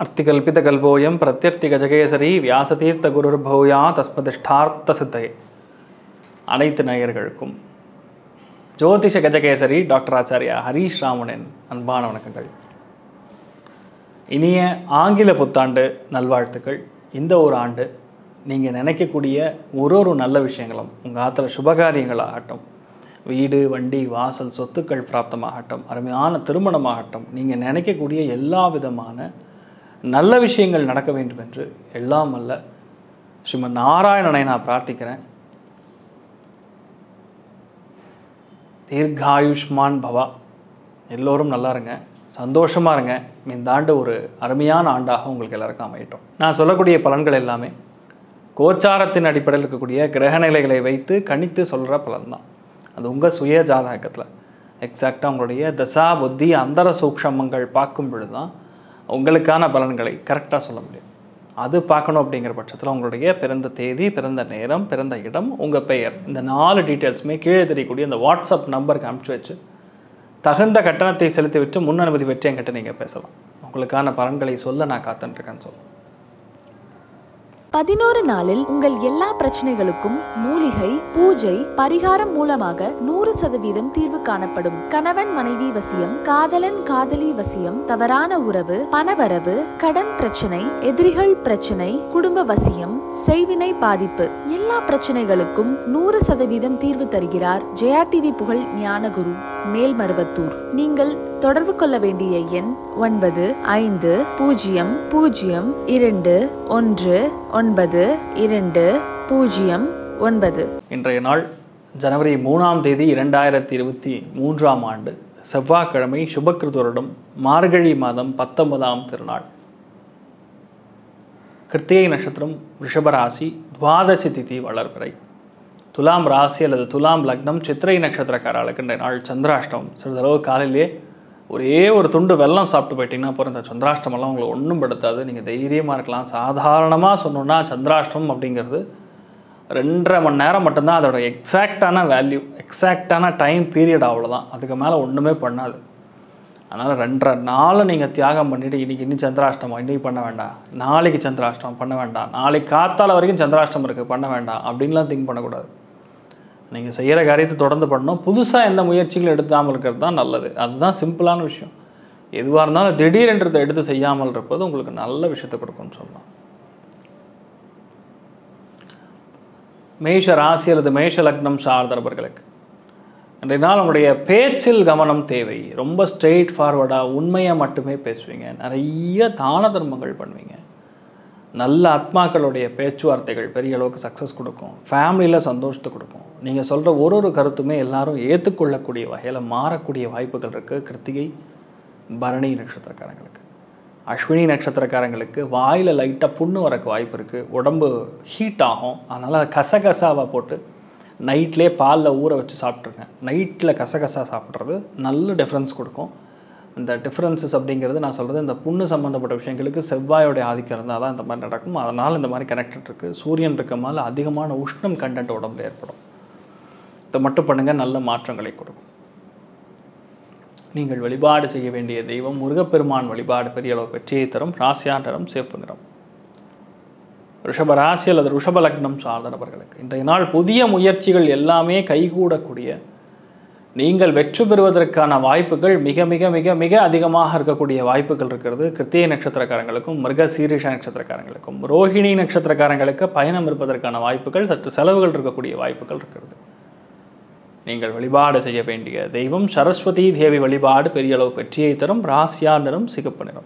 அர்த்திகல்பிதகல்போயம் பிரத்யர்த்திகஜகேசரி வியாசதீர்த்த குருர்பௌயா தஸ்மதிஷ்டார்த்த சித்தையே அனைத்து நேயர்களுக்கும் ஜோதிஷ கஜகேசரி டாக்டர் ஆச்சாரியா ஹரீஷ் ராமனின் அன்பான வணக்கங்கள் இனிய ஆங்கில புத்தாண்டு நல்வாழ்த்துக்கள் இந்த ஒரு ஆண்டு நீங்கள் நினைக்கக்கூடிய ஒரு ஒரு நல்ல விஷயங்களும் உங்கள் ஆற்றுல சுபகாரியங்களாகட்டும் வீடு வண்டி வாசல் சொத்துக்கள் பிராப்தமாகட்டும் அருமையான திருமணமாகட்டும் நீங்கள் நினைக்கக்கூடிய எல்லா விதமான நல்ல விஷயங்கள் நடக்க வேண்டும் என்று எல்லாம் அல்ல ஸ்ரீமன் நாராயணனை நான் பிரார்த்திக்கிறேன் தீர்காயுஷ்மான் பவா எல்லோரும் நல்லா இருங்க சந்தோஷமாக இருங்க இந்த ஆண்டு ஒரு அருமையான ஆண்டாக உங்களுக்கு எல்லாருக்கும் அமையட்டும் நான் சொல்லக்கூடிய பலன்கள் எல்லாமே கோச்சாரத்தின் அடிப்படையில் இருக்கக்கூடிய கிரகநிலைகளை வைத்து கணித்து சொல்கிற பலன் தான் அது உங்கள் சுய ஜாதகத்தில் எக்ஸாக்டாக உங்களுடைய தசா புத்தி அந்தர சூக்ஷமங்கள் பார்க்கும் பொழுது தான் உங்களுக்கான பலன்களை கரெக்டாக சொல்ல முடியும் அது பார்க்கணும் அப்படிங்கிற பட்சத்தில் உங்களுடைய பிறந்த தேதி பிறந்த நேரம் பிறந்த இடம் உங்கள் பெயர் இந்த நாலு டீட்டெயில்ஸுமே கீழே தெரியக்கூடிய இந்த வாட்ஸ்அப் நம்பருக்கு அனுப்பிச்சி வச்சு தகுந்த கட்டணத்தை செலுத்திவிட்டு முன் அனுமதி பெற்று என்கிட்ட நீங்கள் பேசலாம் உங்களுக்கான பலன்களை சொல்ல நான் காத்துட்ருக்கேன்னு சொல்லுவேன் பதினோரு நாளில் உங்கள் எல்லா பிரச்சனைகளுக்கும் மூலிகை பூஜை பரிகாரம் மூலமாக நூறு சதவீதம் தீர்வு காணப்படும் கணவன் மனைவி வசியம் காதலன் காதலி வசியம் தவறான உறவு பணவரவு கடன் பிரச்சனை எதிரிகள் பிரச்சனை குடும்ப வசியம் செய்வினை பாதிப்பு எல்லா பிரச்சனைகளுக்கும் நூறு சதவீதம் தீர்வு தருகிறார் ஜெயா டிவி புகழ் ஞானகுரு மேல்மருவத்தூர் நீங்கள் தொடர்பு கொள்ள வேண்டிய எண் ஒன்பது ஐந்து பூஜ்ஜியம் பூஜ்ஜியம் இரண்டு ஒன்று ஒன்பது இரண்டு பூஜ்ஜியம் ஒன்பது இன்றைய நாள் ஜனவரி மூணாம் தேதி இரண்டாயிரத்தி இருபத்தி மூன்றாம் ஆண்டு செவ்வாய்க்கிழமை சுபக்கிருதருடம் மார்கழி மாதம் பத்தொன்பதாம் திருநாள் கிருத்திகை நட்சத்திரம் ரிஷபராசி துவாதசி திதி வளர்பிறை துலாம் ராசி அல்லது துலாம் லக்னம் சித்திரை நட்சத்திரக்காரர்களுக்கு இன்றைய நாள் சந்திராஷ்டம் சிறிதளவு காலையிலே ஒரே ஒரு துண்டு வெல்லம் சாப்பிட்டு போயிட்டீங்கன்னா அப்புறம் இந்த சந்திராஷ்டமெல்லாம் உங்களை ஒன்றும் படுத்தாது நீங்கள் தைரியமாக இருக்கலாம் சாதாரணமாக சொன்னோன்னா சந்திராஷ்டம் அப்படிங்கிறது ரெண்டரை மணி நேரம் மட்டும்தான் அதோட எக்ஸாக்டான வேல்யூ எக்ஸாக்டான டைம் பீரியட் அவ்வளோதான் அதுக்கு மேலே ஒன்றுமே பண்ணாது அதனால் ரெண்டரை நாளை நீங்கள் தியாகம் பண்ணிவிட்டு இன்றைக்கி இன்னும் சந்திராஷ்டமம் இன்றைக்கி பண்ண வேண்டாம் நாளைக்கு சந்திராஷ்டமம் பண்ண வேண்டாம் நாளைக்கு காத்தால வரைக்கும் சந்திராஷ்டம் இருக்குது பண்ண வேண்டாம் அப்படின்லாம் திங்க் பண்ணக்கூடாது நீங்கள் செய்கிற காரியத்தை தொடர்ந்து பண்ணணும் புதுசாக எந்த முயற்சிகளும் எடுத்தாமல் இருக்கிறது தான் நல்லது அதுதான் சிம்பிளான விஷயம் எதுவாக இருந்தாலும் திடீரென்றதை எடுத்து செய்யாமல் இருப்பது உங்களுக்கு நல்ல விஷயத்தை கொடுக்கும்னு சொல்லலாம் மேஷ ராசி அல்லது மேஷ லக்னம் சார்ந்தவர்களுக்கு இன்றைய நாள் உங்களுடைய பேச்சில் கவனம் தேவை ரொம்ப ஸ்ட்ரெயிட் ஃபார்வர்டாக உண்மையை மட்டுமே பேசுவீங்க நிறைய தான தர்மங்கள் பண்ணுவீங்க நல்ல ஆத்மாக்களுடைய பேச்சுவார்த்தைகள் பெரிய அளவுக்கு சக்ஸஸ் கொடுக்கும் ஃபேமிலியில் சந்தோஷத்தை கொடுக்கும் நீங்கள் சொல்கிற ஒரு ஒரு கருத்துமே எல்லாரும் ஏற்றுக்கொள்ளக்கூடிய வகையில் மாறக்கூடிய வாய்ப்புகள் இருக்குது கிருத்திகை பரணி நட்சத்திரக்காரங்களுக்கு அஸ்வினி நட்சத்திரக்காரங்களுக்கு வாயில் லைட்டாக புண்ணு வரக்கு வாய்ப்பு இருக்குது உடம்பு ஹீட் ஆகும் அதனால் கசகசாவை போட்டு நைட்லேயே பாலில் ஊற வச்சு சாப்பிட்ருங்க நைட்டில் கசகசா சாப்பிட்றது நல்ல டிஃப்ரென்ஸ் கொடுக்கும் இந்த டிஃப்ரென்சஸ் அப்படிங்கிறது நான் சொல்கிறது இந்த புண்ணு சம்மந்தப்பட்ட விஷயங்களுக்கு செவ்வாயோடைய ஆதிக்கம் இருந்தால் தான் இந்த மாதிரி நடக்கும் அதனால் இந்த மாதிரி கனெக்டட் இருக்குது சூரியன் இருக்கமால அதிகமான உஷ்ணம் கண்டென்ட் உடம்புல ஏற்படும் இதை மட்டும் பண்ணுங்கள் நல்ல மாற்றங்களை கொடுக்கும் நீங்கள் வழிபாடு செய்ய வேண்டிய தெய்வம் முருகப்பெருமான் வழிபாடு பெரிய அளவு வெற்றியை தரும் ராசியா நிறம் சேப்பு நிறம் ரிஷப ராசி அல்லது ரிஷப லக்னம் சார்ந்த நபர்களுக்கு இன்றைய நாள் புதிய முயற்சிகள் எல்லாமே கைகூடக்கூடிய நீங்கள் வெற்றி பெறுவதற்கான வாய்ப்புகள் மிக மிக மிக மிக அதிகமாக இருக்கக்கூடிய வாய்ப்புகள் இருக்கிறது கிருத்திய நட்சத்திரக்காரங்களுக்கும் மிருக சீரிஷ நட்சத்திரக்காரங்களுக்கும் ரோஹிணி நட்சத்திரக்காரங்களுக்கு பயணம் இருப்பதற்கான வாய்ப்புகள் சற்று செலவுகள் இருக்கக்கூடிய வாய்ப்புகள் இருக்கிறது நீங்கள் வழிபாடு செய்ய வேண்டிய தெய்வம் சரஸ்வதி தேவி வழிபாடு பெரிய அளவு வெற்றியை தரும் ராசியா நிறம் சிகப்பு நிறம்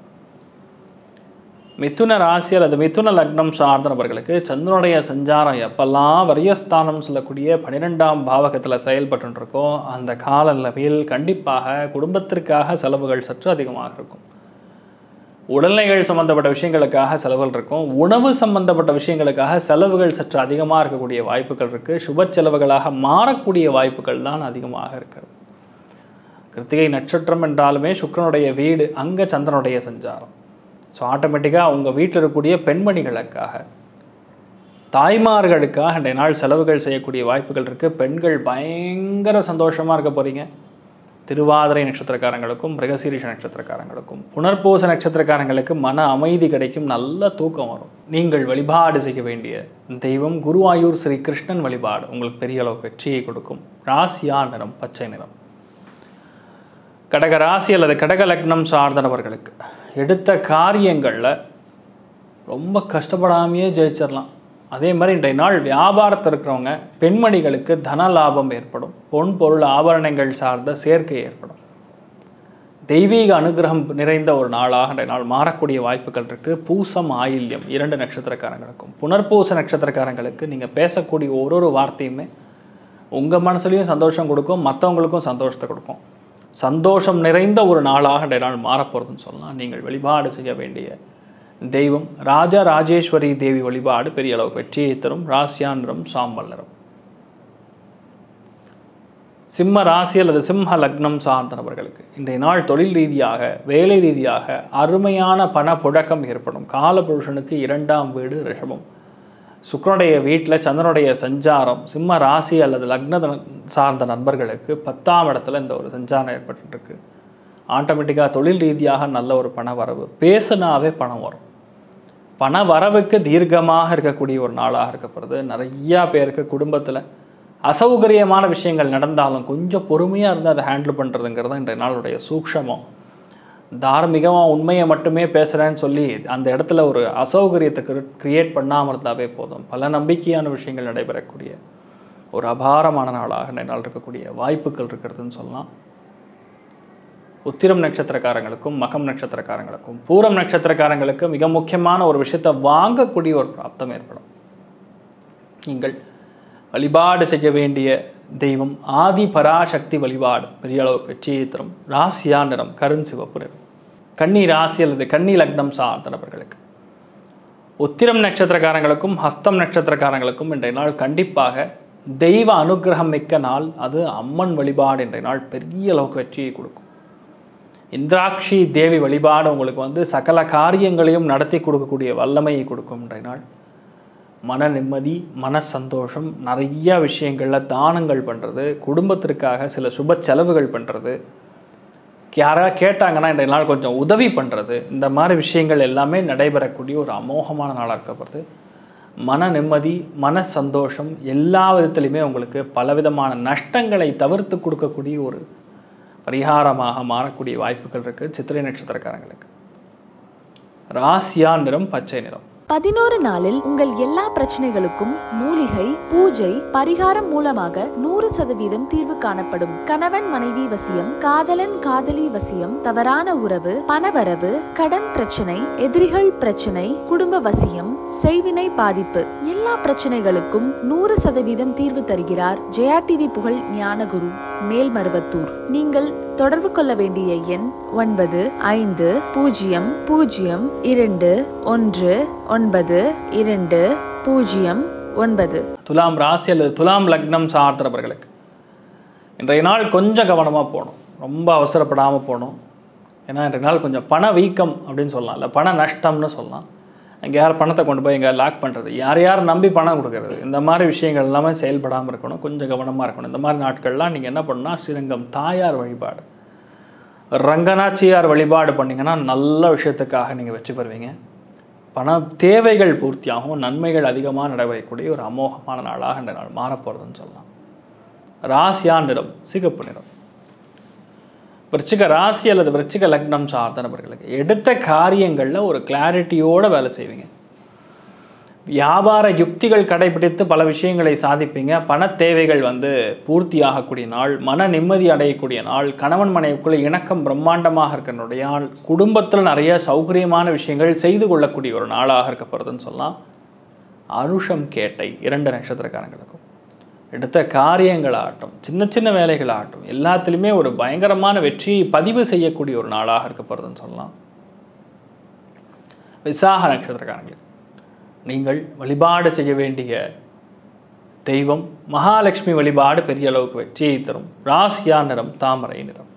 மிதுன ராசி அல்லது மிதுன லக்னம் சார்ந்த நபர்களுக்கு சந்திரனுடைய சஞ்சாரம் எப்பெல்லாம் வரியஸ்தானம் சொல்லக்கூடிய பன்னிரெண்டாம் பாவகத்தில் செயல்பட்டு இருக்கோ அந்த கால நிலைமையில் கண்டிப்பாக குடும்பத்திற்காக செலவுகள் சற்று அதிகமாக இருக்கும் உடல்நிலைகள் சம்பந்தப்பட்ட விஷயங்களுக்காக செலவுகள் இருக்கும் உணவு சம்பந்தப்பட்ட விஷயங்களுக்காக செலவுகள் சற்று அதிகமாக இருக்கக்கூடிய வாய்ப்புகள் இருக்குது சுப செலவுகளாக மாறக்கூடிய வாய்ப்புகள் தான் அதிகமாக இருக்கிறது கிருத்திகை நட்சத்திரம் என்றாலுமே சுக்கரனுடைய வீடு அங்கே சந்திரனுடைய சஞ்சாரம் ஸோ ஆட்டோமேட்டிக்காக உங்கள் வீட்டில் இருக்கக்கூடிய பெண்மணிகளுக்காக தாய்மார்களுக்காக இன்றைய நாள் செலவுகள் செய்யக்கூடிய வாய்ப்புகள் இருக்குது பெண்கள் பயங்கர சந்தோஷமாக இருக்க போகிறீங்க திருவாதிரை நட்சத்திரக்காரங்களுக்கும் மிருகசீரிஷ நட்சத்திரக்காரங்களுக்கும் புனர்பூச நட்சத்திரக்காரங்களுக்கு மன அமைதி கிடைக்கும் நல்ல தூக்கம் வரும் நீங்கள் வழிபாடு செய்ய வேண்டிய தெய்வம் குருவாயூர் ஸ்ரீ கிருஷ்ணன் வழிபாடு உங்களுக்கு பெரிய அளவு வெற்றியை கொடுக்கும் ராசியா நிறம் பச்சை நிறம் கடக ராசி அல்லது கடக லக்னம் சார்ந்த நபர்களுக்கு எடுத்த காரியங்களில் ரொம்ப கஷ்டப்படாமையே ஜெயிச்சிடலாம் அதே மாதிரி இன்றைய நாள் வியாபாரத்தில் இருக்கிறவங்க பெண்மணிகளுக்கு தன லாபம் ஏற்படும் பொன் பொருள் ஆபரணங்கள் சார்ந்த சேர்க்கை ஏற்படும் தெய்வீக அனுகிரகம் நிறைந்த ஒரு நாளாக இன்றைய நாள் மாறக்கூடிய வாய்ப்புகள் இருக்குது பூசம் ஆயில்யம் இரண்டு நட்சத்திரக்காரங்களுக்கும் புனர்பூச நட்சத்திரக்காரங்களுக்கு நீங்கள் பேசக்கூடிய ஒரு ஒரு வார்த்தையுமே உங்கள் மனசுலையும் சந்தோஷம் கொடுக்கும் மற்றவங்களுக்கும் சந்தோஷத்தை கொடுக்கும் சந்தோஷம் நிறைந்த ஒரு நாளாக இன்றைய நாள் மாறப்போகிறதுன்னு சொல்லலாம் நீங்கள் வழிபாடு செய்ய வேண்டிய தெய்வம் ராஜா ராஜேஸ்வரி தேவி வழிபாடு பெரிய அளவுக்கு வெற்றியை தரும் ராசியா நிறம் சாம்பல் நிறம் சிம்ம ராசி அல்லது சிம்ம லக்னம் சார்ந்த நபர்களுக்கு இன்றைய நாள் தொழில் ரீதியாக வேலை ரீதியாக அருமையான பண புழக்கம் ஏற்படும் காலபுருஷனுக்கு இரண்டாம் வீடு ரிஷபம் சுக்கரனுடைய வீட்டில் சந்திரனுடைய சஞ்சாரம் சிம்ம ராசி அல்லது லக்ன சார்ந்த நண்பர்களுக்கு பத்தாம் இடத்துல இந்த ஒரு சஞ்சாரம் ஏற்பட்டுருக்கு ஆட்டோமேட்டிக்காக தொழில் ரீதியாக நல்ல ஒரு பண வரவு பேசுனாவே பணம் வரும் பண வரவுக்கு தீர்க்கமாக இருக்கக்கூடிய ஒரு நாளாக இருக்கப்படுது நிறையா பேருக்கு குடும்பத்தில் அசௌகரியமான விஷயங்கள் நடந்தாலும் கொஞ்சம் பொறுமையாக இருந்து அதை ஹேண்டில் பண்ணுறதுங்கிறது இன்றைய நாளுடைய சூக்ஷமம் தார்மீகமாக உண்மையை மட்டுமே பேசுகிறேன்னு சொல்லி அந்த இடத்துல ஒரு அசௌகரியத்தை கிரியேட் பண்ணாமல் இருந்தாவே போதும் பல நம்பிக்கையான விஷயங்கள் நடைபெறக்கூடிய ஒரு அபாரமான நாளாக இன்றைய நாள் இருக்கக்கூடிய வாய்ப்புகள் இருக்கிறதுன்னு சொல்லலாம் உத்திரம் நட்சத்திரக்காரங்களுக்கும் மகம் நட்சத்திரக்காரங்களுக்கும் பூரம் நட்சத்திரக்காரங்களுக்கு மிக முக்கியமான ஒரு விஷயத்தை வாங்கக்கூடிய ஒரு பிராப்தம் ஏற்படும் நீங்கள் வழிபாடு செய்ய வேண்டிய தெய்வம் ஆதி பராசக்தி வழிபாடு பெரிய அளவு வெற்றியை தரும் ராசியா நிறம் கருண் சிவப்பு நிறம் கன்னி ராசி அல்லது கன்னி லக்னம் சார்ந்த நபர்களுக்கு உத்திரம் நட்சத்திரக்காரங்களுக்கும் ஹஸ்தம் நட்சத்திரக்காரங்களுக்கும் இன்றைய நாள் கண்டிப்பாக தெய்வ அனுகிரகம் மிக்க நாள் அது அம்மன் வழிபாடு இன்றைய நாள் பெரிய அளவுக்கு வெற்றியை கொடுக்கும் இந்திராட்சி தேவி வழிபாடு உங்களுக்கு வந்து சகல காரியங்களையும் நடத்தி கொடுக்கக்கூடிய வல்லமையை கொடுக்கும் இன்றைய நாள் மன நிம்மதி மன சந்தோஷம் நிறைய விஷயங்களில் தானங்கள் பண்ணுறது குடும்பத்திற்காக சில சுப செலவுகள் பண்ணுறது யாராவது கேட்டாங்கன்னா இன்றைய நாள் கொஞ்சம் உதவி பண்ணுறது இந்த மாதிரி விஷயங்கள் எல்லாமே நடைபெறக்கூடிய ஒரு அமோகமான நாளாக இருக்கப்படுது மன நிம்மதி மன சந்தோஷம் எல்லா விதத்துலையுமே உங்களுக்கு பலவிதமான நஷ்டங்களை தவிர்த்து கொடுக்கக்கூடிய ஒரு பரிகாரமாக மாறக்கூடிய வாய்ப்புகள் இருக்குது சித்திரை நட்சத்திரக்காரங்களுக்கு ராசியா நிறம் பச்சை நிறம் பதினோரு நாளில் உங்கள் எல்லா பிரச்சனைகளுக்கும் மூலிகை பூஜை பரிகாரம் மூலமாக நூறு சதவீதம் தீர்வு காணப்படும் கணவன் மனைவி வசியம் காதலன் காதலி வசியம் தவறான உறவு பணவரவு கடன் பிரச்சனை எதிரிகள் பிரச்சனை குடும்ப வசியம் செய்வினை பாதிப்பு எல்லா பிரச்சனைகளுக்கும் நூறு சதவீதம் தீர்வு தருகிறார் ஜெயா டிவி புகழ் ஞானகுரு மேல்மருவத்தூர் நீங்கள் தொடர்பு கொள்ள வேண்டிய எண் ஒன்பது ஐந்து பூஜ்ஜியம் பூஜ்ஜியம் இரண்டு ஒன்று ஒன்பது இரண்டு பூஜ்ஜியம் ஒன்பது துலாம் ராசி அல்லது துலாம் லக்னம் சார்ந்தவர்களுக்கு இன்றைய நாள் கொஞ்சம் கவனமாக போகணும் ரொம்ப அவசரப்படாமல் போகணும் ஏன்னா இன்றைய நாள் கொஞ்சம் பண வீக்கம் அப்படின்னு சொல்லலாம் இல்லை பண நஷ்டம்னு சொல்லலாம் எங்கே யார் பணத்தை கொண்டு போய் எங்கே லாக் பண்ணுறது யார் யார் நம்பி பணம் கொடுக்கறது இந்த மாதிரி விஷயங்கள் எல்லாமே செயல்படாமல் இருக்கணும் கொஞ்சம் கவனமாக இருக்கணும் இந்த மாதிரி நாட்கள்லாம் நீங்கள் என்ன பண்ணணும்னா ஸ்ரீரங்கம் தாயார் வழிபாடு ரங்கநாச்சியார் வழிபாடு பண்ணிங்கன்னா நல்ல விஷயத்துக்காக நீங்கள் வெற்றி பெறுவீங்க பண தேவைகள் பூர்த்தியாகும் நன்மைகள் அதிகமாக நடைபெறக்கூடிய ஒரு அமோகமான நாளாக இந்த நாள் மாறப்போகிறதுன்னு சொல்லலாம் ராசியா நிறம் சிகப்பு நிறம் விருச்சிக ராசி அல்லது விருச்சிக லக்னம் சார்ந்த நபர்களுக்கு எடுத்த காரியங்களில் ஒரு கிளாரிட்டியோடு வேலை செய்வீங்க வியாபார யுக்திகள் கடைபிடித்து பல விஷயங்களை சாதிப்பீங்க பண தேவைகள் வந்து பூர்த்தியாகக்கூடிய நாள் மன நிம்மதி அடையக்கூடிய நாள் கணவன் மனைவிக்குள்ள இணக்கம் பிரம்மாண்டமாக இருக்கிறனுடைய நாள் குடும்பத்தில் நிறைய சௌகரியமான விஷயங்கள் செய்து கொள்ளக்கூடிய ஒரு நாளாக இருக்கப்படுறதுன்னு சொல்லலாம் அனுஷம் கேட்டை இரண்டு நட்சத்திரக்காரங்களுக்கும் எடுத்த காரியங்களாகட்டும் சின்ன சின்ன வேலைகளாகட்டும் எல்லாத்துலேயுமே ஒரு பயங்கரமான வெற்றியை பதிவு செய்யக்கூடிய ஒரு நாளாக இருக்கப்படுறதுன்னு சொல்லலாம் விசாக நட்சத்திரக்காரங்களுக்கு நீங்கள் வழிபாடு செய்ய வேண்டிய தெய்வம் மகாலட்சுமி வழிபாடு பெரிய அளவுக்கு வெற்றியை தரும் ராசியா நிறம் தாமரை நிறம்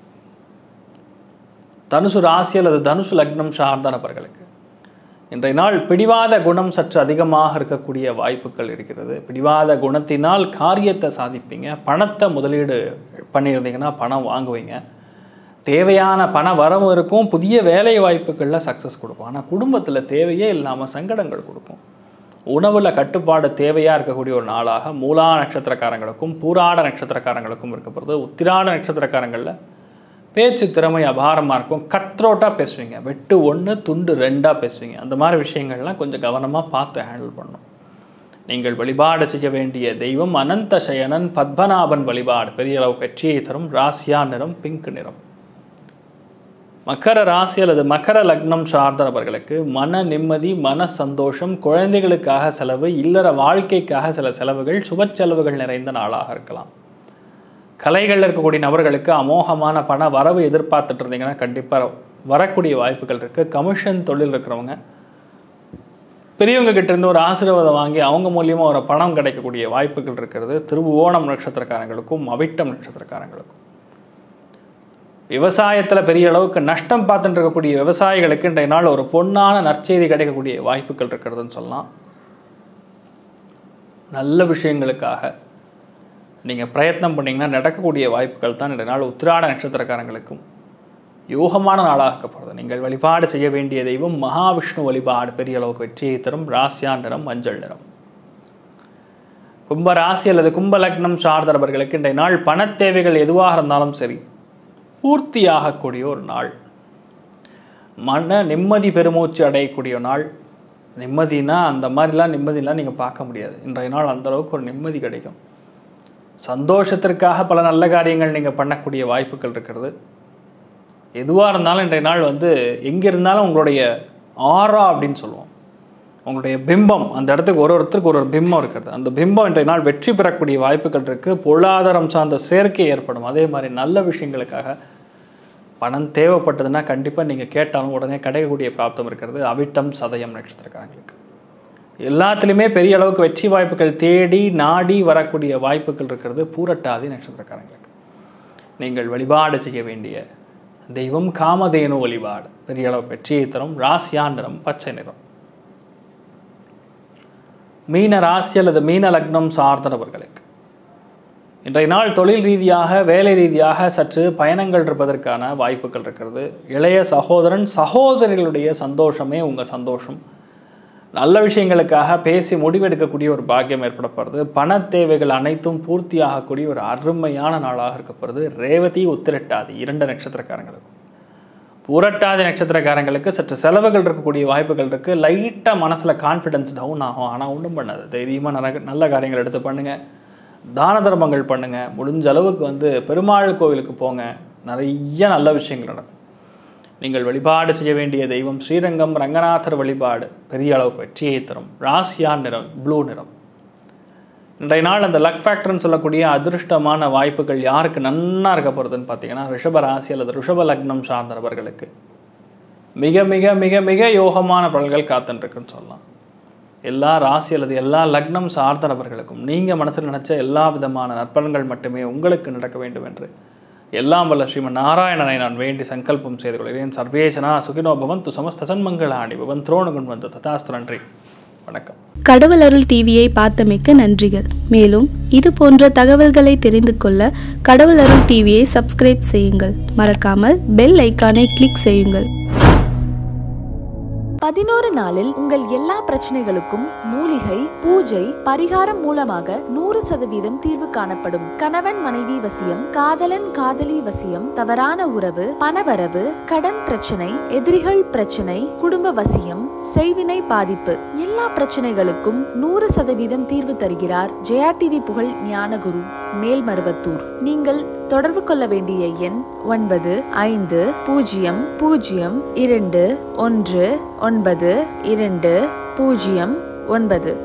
தனுசு ராசி அல்லது தனுசு லக்னம் சார்ந்த நபர்களுக்கு இன்றைய நாள் பிடிவாத குணம் சற்று அதிகமாக இருக்கக்கூடிய வாய்ப்புகள் இருக்கிறது பிடிவாத குணத்தினால் காரியத்தை சாதிப்பீங்க பணத்தை முதலீடு பண்ணியிருந்தீங்கன்னா பணம் வாங்குவீங்க தேவையான பண வரவு இருக்கும் புதிய வேலை வாய்ப்புகளில் சக்ஸஸ் கொடுக்கும் ஆனால் குடும்பத்தில் தேவையே இல்லாமல் சங்கடங்கள் கொடுக்கும் உணவில் கட்டுப்பாடு தேவையாக இருக்கக்கூடிய ஒரு நாளாக மூலா நட்சத்திரக்காரங்களுக்கும் பூராட நட்சத்திரக்காரங்களுக்கும் இருக்கப்படுது உத்திராட நட்சத்திரக்காரங்களில் பேச்சு திறமை அபாரமாக இருக்கும் கத்ரோட்டாக பேசுவீங்க வெட்டு ஒன்று துண்டு ரெண்டாக பேசுவீங்க அந்த மாதிரி விஷயங்கள்லாம் கொஞ்சம் கவனமாக பார்த்து ஹேண்டில் பண்ணணும் நீங்கள் வழிபாடு செய்ய வேண்டிய தெய்வம் அனந்த சயனன் பத்மநாபன் வழிபாடு பெரிய அளவு வெற்றியை தரும் ராசியா நிறம் பிங்க் நிறம் மகர ராசி அல்லது மகர லக்னம் சார்ந்த நபர்களுக்கு மன நிம்மதி மன சந்தோஷம் குழந்தைகளுக்காக செலவு இல்லற வாழ்க்கைக்காக சில செலவுகள் சுப செலவுகள் நிறைந்த நாளாக இருக்கலாம் கலைகளில் இருக்கக்கூடிய நபர்களுக்கு அமோகமான பண வரவு எதிர்பார்த்துட்டு இருந்தீங்கன்னா கண்டிப்பாக வரக்கூடிய வாய்ப்புகள் இருக்குது கமிஷன் தொழில் இருக்கிறவங்க பெரியவங்க கிட்ட இருந்து ஒரு ஆசீர்வாதம் வாங்கி அவங்க மூலியமா ஒரு பணம் கிடைக்கக்கூடிய வாய்ப்புகள் இருக்கிறது திருவோணம் நட்சத்திரக்காரங்களுக்கும் அவிட்டம் நட்சத்திரக்காரங்களுக்கும் விவசாயத்தில் பெரிய அளவுக்கு நஷ்டம் பார்த்துட்டு இருக்கக்கூடிய விவசாயிகளுக்கு இன்றைய நாள் ஒரு பொன்னான நற்செய்தி கிடைக்கக்கூடிய வாய்ப்புகள் இருக்கிறதுன்னு சொல்லலாம் நல்ல விஷயங்களுக்காக நீங்கள் பிரயத்னம் பண்ணீங்கன்னா நடக்கக்கூடிய வாய்ப்புகள் தான் இன்றைய நாள் உத்திராட நட்சத்திரக்காரங்களுக்கும் யோகமான நாளாக்கப்படுது நீங்கள் வழிபாடு செய்ய வேண்டிய தெய்வம் மகாவிஷ்ணு வழிபாடு பெரிய அளவுக்கு வெற்றியை தரும் ராசியா நிறம் மஞ்சள் நிறம் கும்ப ராசி அல்லது கும்ப லக்னம் சார்ந்தவர்களுக்கு இன்றைய நாள் பணத் தேவைகள் எதுவாக இருந்தாலும் சரி பூர்த்தியாகக்கூடிய ஒரு நாள் மன நிம்மதி பெருமூச்சு அடையக்கூடிய நாள் நிம்மதினா அந்த மாதிரிலாம் நிம்மதிலாம் நீங்கள் பார்க்க முடியாது இன்றைய நாள் அந்த அளவுக்கு ஒரு நிம்மதி கிடைக்கும் சந்தோஷத்திற்காக பல நல்ல காரியங்கள் நீங்கள் பண்ணக்கூடிய வாய்ப்புகள் இருக்கிறது எதுவாக இருந்தாலும் இன்றைய நாள் வந்து எங்கே இருந்தாலும் உங்களுடைய ஆரா அப்படின்னு சொல்லுவோம் உங்களுடைய பிம்பம் அந்த இடத்துக்கு ஒரு ஒருத்தருக்கு ஒரு ஒரு பிம்பம் இருக்கிறது அந்த பிம்பம் இன்றைய நாள் வெற்றி பெறக்கூடிய வாய்ப்புகள் இருக்குது பொருளாதாரம் சார்ந்த சேர்க்கை ஏற்படும் அதே மாதிரி நல்ல விஷயங்களுக்காக பணம் தேவைப்பட்டதுன்னா கண்டிப்பாக நீங்கள் கேட்டாலும் உடனே கிடைக்கக்கூடிய பிராப்தம் இருக்கிறது அவிட்டம் சதயம் நட்சத்திரக்காரங்களுக்கு எல்லாத்துலேயுமே பெரிய அளவுக்கு வெற்றி வாய்ப்புகள் தேடி நாடி வரக்கூடிய வாய்ப்புகள் இருக்கிறது பூரட்டாதி நட்சத்திரக்காரங்களுக்கு நீங்கள் வழிபாடு செய்ய வேண்டிய தெய்வம் காமதேனு வழிபாடு பெரிய அளவு வெற்றியை தரும் ராசியா நிறம் பச்சை நிறம் மீன ராசி அல்லது மீன லக்னம் சார்ந்தவர்களுக்கு இன்றைய நாள் தொழில் ரீதியாக வேலை ரீதியாக சற்று பயணங்கள் இருப்பதற்கான வாய்ப்புகள் இருக்கிறது இளைய சகோதரன் சகோதரிகளுடைய சந்தோஷமே உங்கள் சந்தோஷம் நல்ல விஷயங்களுக்காக பேசி முடிவெடுக்கக்கூடிய ஒரு பாக்கியம் ஏற்படப்படுறது பண தேவைகள் அனைத்தும் பூர்த்தியாகக்கூடிய ஒரு அருமையான நாளாக இருக்கப்படுது ரேவதி உத்திரட்டாதி இரண்டு நட்சத்திரக்காரங்களுக்கும் புரட்டாதி நட்சத்திரக்காரங்களுக்கு சற்று செலவுகள் இருக்கக்கூடிய வாய்ப்புகள் இருக்குது லைட்டாக மனசில் கான்ஃபிடன்ஸ் டவுன் ஆகும் ஆனால் ஒன்றும் பண்ணாது தைரியமாக நல்ல நல்ல காரியங்கள் எடுத்து பண்ணுங்கள் தான தர்மங்கள் பண்ணுங்கள் முடிஞ்ச அளவுக்கு வந்து பெருமாள் கோவிலுக்கு போங்க நிறைய நல்ல விஷயங்கள் நடக்கும் நீங்கள் வழிபாடு செய்ய வேண்டிய தெய்வம் ஸ்ரீரங்கம் ரங்கநாதர் வழிபாடு பெரிய அளவுக்கு வெற்றியை தரும் ராசியா நிறம் ப்ளூ நிறம் இன்றைய நாள் அந்த லக் ஃபேக்டர்னு சொல்லக்கூடிய அதிர்ஷ்டமான வாய்ப்புகள் யாருக்கு நன்னா இருக்க போகிறதுன்னு பார்த்தீங்கன்னா ரிஷப ராசி அல்லது ரிஷப லக்னம் சார்ந்த நபர்களுக்கு மிக மிக மிக மிக யோகமான பலன்கள் காத்துருக்குன்னு சொல்லலாம் எல்லா ராசி அல்லது எல்லா லக்னம் சார்ந்த நபர்களுக்கும் நீங்கள் மனசில் நினைச்ச எல்லா விதமான நற்பலன்கள் மட்டுமே உங்களுக்கு நடக்க வேண்டும் என்று எல்லாம் வல்ல ஸ்ரீமன் நாராயணனை நான் வேண்டி சங்கல்பம் செய்து கொள்கிறேன் சர்வேசனா சுகினோ பவந்து சமஸ்த சன்மங்களாணி பவன் துரோணுகுன் வந்து ததாஸ்து நன்றி வணக்கம் கடவுள் அருள் டிவியை பார்த்தமைக்க நன்றிகள் மேலும் இது போன்ற தகவல்களை தெரிந்து கொள்ள கடவுள் அருள் டிவியை சப்ஸ்கிரைப் செய்யுங்கள் மறக்காமல் பெல் ஐக்கானை கிளிக் செய்யுங்கள் பதினோரு நாளில் உங்கள் எல்லா பிரச்சனைகளுக்கும் மூலிகை பூஜை பரிகாரம் மூலமாக நூறு சதவீதம் தீர்வு காணப்படும் கணவன் மனைவி வசியம் காதலன் காதலி வசியம் தவறான உறவு பணவரவு கடன் பிரச்சனை எதிரிகள் பிரச்சனை குடும்ப வசியம் செய்வினை பாதிப்பு எல்லா பிரச்சனைகளுக்கும் நூறு சதவீதம் தீர்வு தருகிறார் ஜெயா டிவி புகழ் ஞானகுரு மேல்மருவத்தூர் நீங்கள் தொடர்பு கொள்ள வேண்டிய எண் ஒன்பது ஐந்து பூஜ்ஜியம் பூஜ்ஜியம் இரண்டு ஒன்று ஒன்பது இரண்டு பூஜ்ஜியம் ஒன்பது